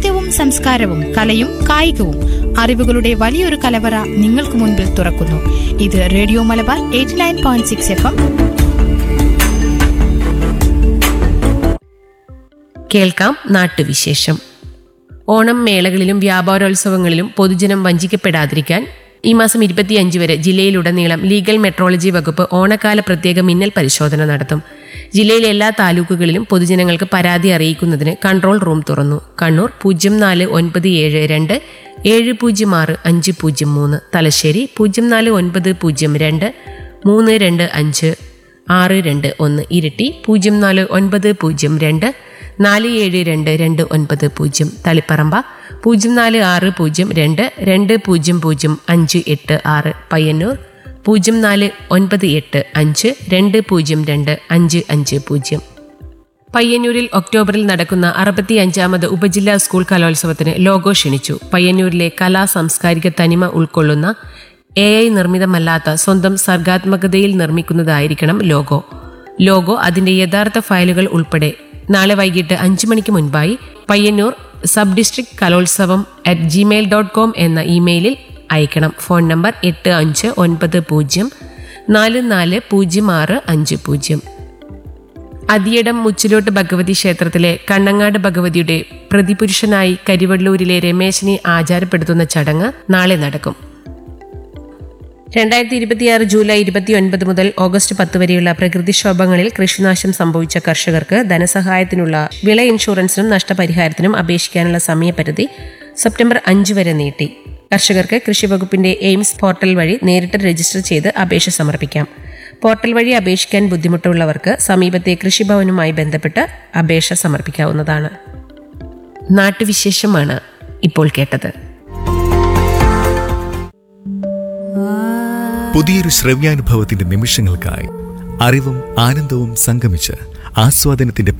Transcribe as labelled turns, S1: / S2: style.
S1: സാഹിത്യവും സംസ്കാരവും കലയും കായികവും അറിവുകളുടെ വലിയൊരു കലവറ നിങ്ങൾക്ക് മുൻപിൽ തുറക്കുന്നു ഇത് radio Malabar eighty nine point six F M
S2: കേൾക്കാം നാട്ടുവിശേഷം ഓണം മേളകളിലും വ്യാപാരോത്സവങ്ങളിലും പൊതുജനം വഞ്ചിക്കപ്പെടാതിരിക്കാൻ ഈ മാസം ഇരുപത്തിയഞ്ച് വരെ ജില്ലയിലുടനീളം ലീഗൽ മെട്രോളജി വകുപ്പ് ഓണക്കാല പ്രത്യേക മിന്നൽ പരിശോധന നടത്തും ജില്ലയിലെ എല്ലാ താലൂക്കുകളിലും പൊതുജനങ്ങൾക്ക് പരാതി അറിയിക്കുന്നതിന് കൺട്രോൾ റൂം തുറന്നു കണ്ണൂർ പൂജ്യം നാല് ഒൻപത് ഏഴ് രണ്ട് ഏഴ് പൂജ്യം ആറ് അഞ്ച് പൂജ്യം മൂന്ന് തലശ്ശേരി പൂജ്യം നാല് ഒൻപത് പൂജ്യം രണ്ട് മൂന്ന് രണ്ട് അഞ്ച് ആറ് രണ്ട് ഒന്ന് ഇരട്ടി പൂജ്യം നാല് ഒൻപത് പൂജ്യം രണ്ട് നാല് ഏഴ് രണ്ട് രണ്ട് ഒൻപത് പൂജ്യം തളിപ്പറമ്പ പൂജ്യം നാല് ആറ് പൂജ്യം രണ്ട് രണ്ട് പൂജ്യം പൂജ്യം അഞ്ച് എട്ട് ആറ് പയ്യന്നൂർ പൂജ്യം നാല് ഒൻപത് എട്ട് അഞ്ച് രണ്ട് പൂജ്യം രണ്ട് അഞ്ച് അഞ്ച് പൂജ്യം പയ്യന്നൂരിൽ ഒക്ടോബറിൽ നടക്കുന്ന അറുപത്തി അഞ്ചാമത് ഉപജില്ലാ സ്കൂൾ കലോത്സവത്തിന് ലോഗോ ക്ഷണിച്ചു പയ്യന്നൂരിലെ കലാ സാംസ്കാരിക തനിമ ഉൾക്കൊള്ളുന്ന എ ഐ നിർമ്മിതമല്ലാത്ത സ്വന്തം സർഗാത്മകതയിൽ നിർമ്മിക്കുന്നതായിരിക്കണം ലോഗോ ലോഗോ അതിന്റെ യഥാർത്ഥ ഫയലുകൾ ഉൾപ്പെടെ നാളെ വൈകിട്ട് അഞ്ചു മണിക്ക് മുൻപായി പയ്യന്നൂർ സബ് ഡിസ്ട്രിക്ട് കലോത്സവം അറ്റ് ജിമെയിൽ ഡോട്ട് കോം എന്ന ഇമെയിലിൽ അയക്കണം ഫോൺ നമ്പർ എട്ട് അഞ്ച് ഒൻപത് പൂജ്യം നാല് നാല് പൂജ്യം ആറ് അഞ്ച് പൂജ്യം അതിയടം മുച്ചിലോട്ട് ഭഗവതി ക്ഷേത്രത്തിലെ കണ്ണങ്ങാട് ഭഗവതിയുടെ പ്രതിപുരുഷനായി കരിവള്ളൂരിലെ രമേശിനെ ആചാരപ്പെടുത്തുന്ന ചടങ്ങ് നാളെ നടക്കും രണ്ടായിരത്തി ഇരുപത്തിയാറ് ജൂലൈ ഇരുപത്തിയൊൻപത് മുതൽ ഓഗസ്റ്റ് പത്ത് വരെയുള്ള പ്രകൃതിക്ഷോഭങ്ങളിൽ കൃഷിനാശം സംഭവിച്ച കർഷകർക്ക് ധനസഹായത്തിനുള്ള വിള ഇൻഷുറൻസിനും നഷ്ടപരിഹാരത്തിനും അപേക്ഷിക്കാനുള്ള സമയപരിധി സെപ്റ്റംബർ അഞ്ച് വരെ നീട്ടി കർഷകർക്ക് കൃഷിവകുപ്പിന്റെ എയിംസ് പോർട്ടൽ വഴി നേരിട്ട് രജിസ്റ്റർ ചെയ്ത് അപേക്ഷ സമർപ്പിക്കാം പോർട്ടൽ വഴി അപേക്ഷിക്കാൻ ബുദ്ധിമുട്ടുള്ളവർക്ക് സമീപത്തെ കൃഷിഭവനുമായി ബന്ധപ്പെട്ട് അപേക്ഷ സമർപ്പിക്കാവുന്നതാണ് നാട്ടുവിശേഷമാണ് ഇപ്പോൾ കേട്ടത്
S3: പുതിയൊരു ശ്രവ്യാനുഭവത്തിന്റെ നിമിഷങ്ങൾക്കായി അറിവും ആനന്ദവും സംഗമിച്ച് ആസ്വാദനത്തിന്റെ